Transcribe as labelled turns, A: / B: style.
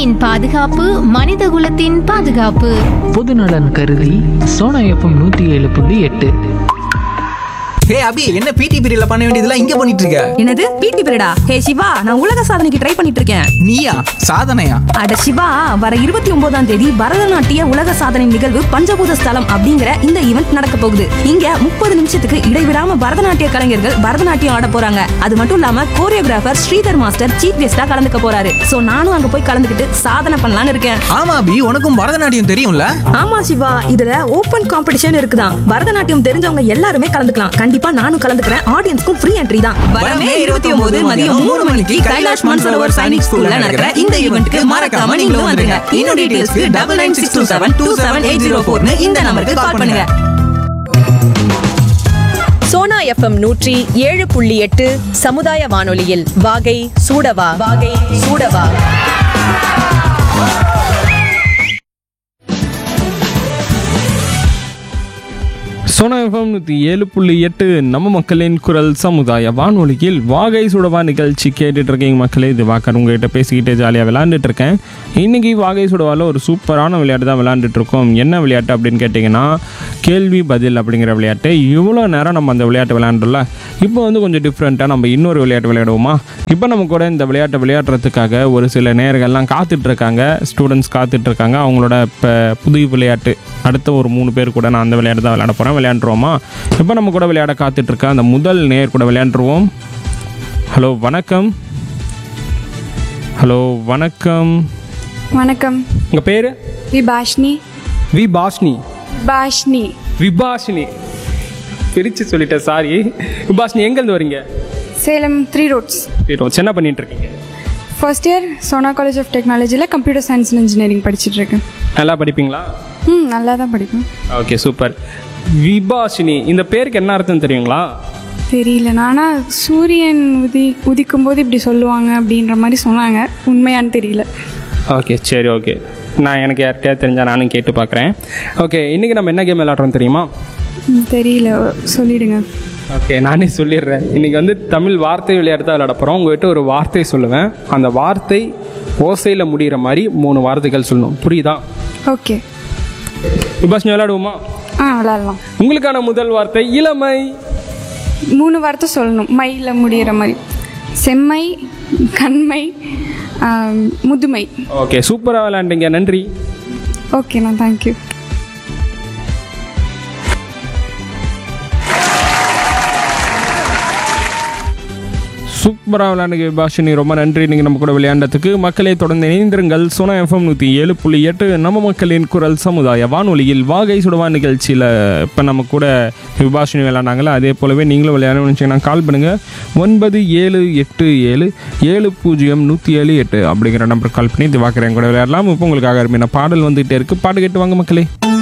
A: நாட்டின் பாதுகாப்பு மனிதகுலத்தின் பாதுகாப்பு
B: பொதுநலன் கருதி சோனா எஃப்எம் நூற்றி ஏழு புள்ளி எட்டு
C: ஹே அபி என்ன பிடி பீரியட்ல பண்ண வேண்டியதெல்லாம் இங்க பண்ணிட்டு இருக்க
D: என்னது பிடி பீரியடா ஹே சிவா நான் உலக சாதனைக்கு ட்ரை பண்ணிட்டு இருக்கேன்
C: நீயா சாதனையா
D: அட சிவா வர இருபத்தி ஒன்பதாம் தேதி பரதநாட்டிய உலக சாதனை நிகழ்வு பஞ்சபூத ஸ்தலம் அப்படிங்கிற இந்த ஈவெண்ட் நடக்க போகுது இங்க முப்பது நிமிஷத்துக்கு இடைவிடாம பரதநாட்டிய கலைஞர்கள் பரதநாட்டியம் ஆட போறாங்க அது மட்டும் இல்லாம கோரியோகிராஃபர் ஸ்ரீதர் மாஸ்டர் சீஃப் கெஸ்டா கலந்துக்க போறாரு சோ நானும் அங்க போய் கலந்துக்கிட்டு சாதனை பண்ணலாம்னு இருக்கேன்
C: ஆமா அபி உனக்கும் பரதநாட்டியம் தெரியும்ல
D: ஆமா சிவா இதுல ஓபன் காம்படிஷன் இருக்குதான் பரதநாட்டியம் தெரிஞ்சவங்க எல்லாருமே கலந்துக்கலாம் கண்டிப்பா நானும் கலந்துக்கிறேன் ஆடியன்ஸ்க்கும் ஃப்ரீ என்ட்ரி தான் வரமே இருபத்தி ஒன்பது மதியம் மூணு மணிக்கு கைலாஷ் மான்சரோவர் சைனிக் ஸ்கூல்ல நடக்கிற இந்த ஈவெண்ட்க்கு மறக்காம நீங்களும் வந்துருங்க இன்னும் டீடைல்ஸ்க்கு double nine six two seven two seven eight zero ஃபோர்னு இந்த நம்பருக்கு கால் பண்ணுங்க
E: சோனா எஃப்எம் நூற்றி ஏழு புள்ளி எட்டு சமுதாய வானொலியில் வாகை சூடவா வாகை சூடவா
F: சோனா எஃப்எம் நூற்றி ஏழு புள்ளி எட்டு நம்ம மக்களின் குரல் சமுதாய வானொலியில் வாகை சுடவா நிகழ்ச்சி கேட்டுட்டு இருக்கீங்க மக்களே இது வாக்கர் உங்ககிட்ட பேசிக்கிட்டே ஜாலியாக விளாண்டுட்டு இருக்கேன் இன்னைக்கு வாகை சுடவாவில் ஒரு சூப்பரான விளையாட்டு தான் விளையாண்டுட்டு இருக்கோம் என்ன விளையாட்டு அப்படின்னு கேட்டிங்கன்னா கேள்வி பதில் அப்படிங்கிற விளையாட்டு இவ்வளோ நேரம் நம்ம அந்த விளையாட்டு விளையாண்டுல இப்போ வந்து கொஞ்சம் டிஃப்ரெண்ட்டாக நம்ம இன்னொரு விளையாட்டு விளையாடுவோமா இப்போ நம்ம கூட இந்த விளையாட்டை விளையாடுறதுக்காக ஒரு சில நேர்கள்லாம் காத்துட்டு இருக்காங்க ஸ்டூடெண்ட்ஸ் காத்துட்டு இருக்காங்க அவங்களோட இப்போ புது விளையாட்டு அடுத்த ஒரு மூணு பேர் கூட நான் அந்த விளையாட்டு தான் விளையாட போகிறேன் விளையாண்டுருவோமா இப்போ நம்ம கூட விளையாட காத்துட்டு இருக்க அந்த முதல் நேர் கூட விளையாண்டுருவோம் ஹலோ வணக்கம் ஹலோ வணக்கம்
G: வணக்கம்
F: உங்கள் பேர்
G: விபாஷினி
F: வி பாஷ்னி
G: பாஷினி
F: விபாஷினி பிரித்து சொல்லிட்டேன் சாரி விபாஷினி எங்கேருந்து வரீங்க
G: சேலம் த்ரீ ரோட்ஸ்
F: ரோட்ஸ் என்ன பண்ணிட்டு இருக்கீங்க
G: first year Sona college of டெக்னாலஜியில் கம்ப்யூட்டர் சயின்ஸ் அண்ட் இன்ஜினியரிங் படிச்சுட்டு இருக்கேன்
F: நல்லா படிப்பீங்களா
G: ம் நல்லா தான் படிப்பேன்
F: ஓகே சூப்பர் விபாஷினி இந்த பேருக்கு என்ன அர்த்தம் தெரியுங்களா
G: தெரியல ஆனால் சூரியன் உதி உதிக்கும் போது இப்படி சொல்லுவாங்க அப்படின்ற மாதிரி சொன்னாங்க உண்மையான்னு தெரியல
F: ஓகே சரி ஓகே நான் எனக்கு யார்கிட்டயாவது தெரிஞ்சால் நானும் கேட்டு பார்க்குறேன் ஓகே இன்றைக்கி நம்ம என்ன கேம் விளாட்றோம் தெரியுமா
G: ம், தெரியல சொல்லிடுங்க
F: ஓகே நானே சொல்லிடுறேன் இன்றைக்கி வந்து தமிழ் வார்த்தை விளையாட்டு தான் விளையாட போகிறோம் உங்கள்கிட்ட ஒரு வார்த்தை சொல்லுவேன் அந்த வார்த்தை ஓசையில் முடிகிற மாதிரி மூணு வார்த்தைகள் சொல்லணும் புரியுதா
G: ஓகே
F: விபாஷினி விளையாடுவோமா
G: ஆ விளாட்லாம்
F: உங்களுக்கான முதல் வார்த்தை இளமை
G: மூணு வார்த்தை சொல்லணும் மையில் முடியிற மாதிரி செம்மை கண்மை ஆம், முதுமை
F: ஓகே சூப்பராக விளையாண்டீங்க நன்றி
G: ஓகேண்ணா தேங்க்யூ
F: சூப்பராக விளையாண்டுங்க விபாஷினி ரொம்ப நன்றி நீங்கள் நம்ம கூட விளையாண்டதுக்கு மக்களை தொடர்ந்து இணைந்திருங்கள் சோனா எஃப்எம் நூற்றி ஏழு புள்ளி எட்டு நம்ம மக்களின் குரல் சமுதாய வானொலியில் வாகை சுடவா நிகழ்ச்சியில் இப்போ நம்ம கூட விபாஷினி விளையாண்டாங்களா அதே போலவே நீங்களும் விளையாடணும்னு வச்சிங்கன்னா கால் பண்ணுங்கள் ஒன்பது ஏழு எட்டு ஏழு ஏழு பூஜ்ஜியம் நூற்றி ஏழு எட்டு அப்படிங்கிற நம்பர் கால் பண்ணி திவாக்கரேன் கூட விளையாடலாம் இப்போ உங்களுக்காக அருமையான பாடல் வந்துகிட்டே இருக்குது பாட்டு கேட்டு வாங்க மக்களே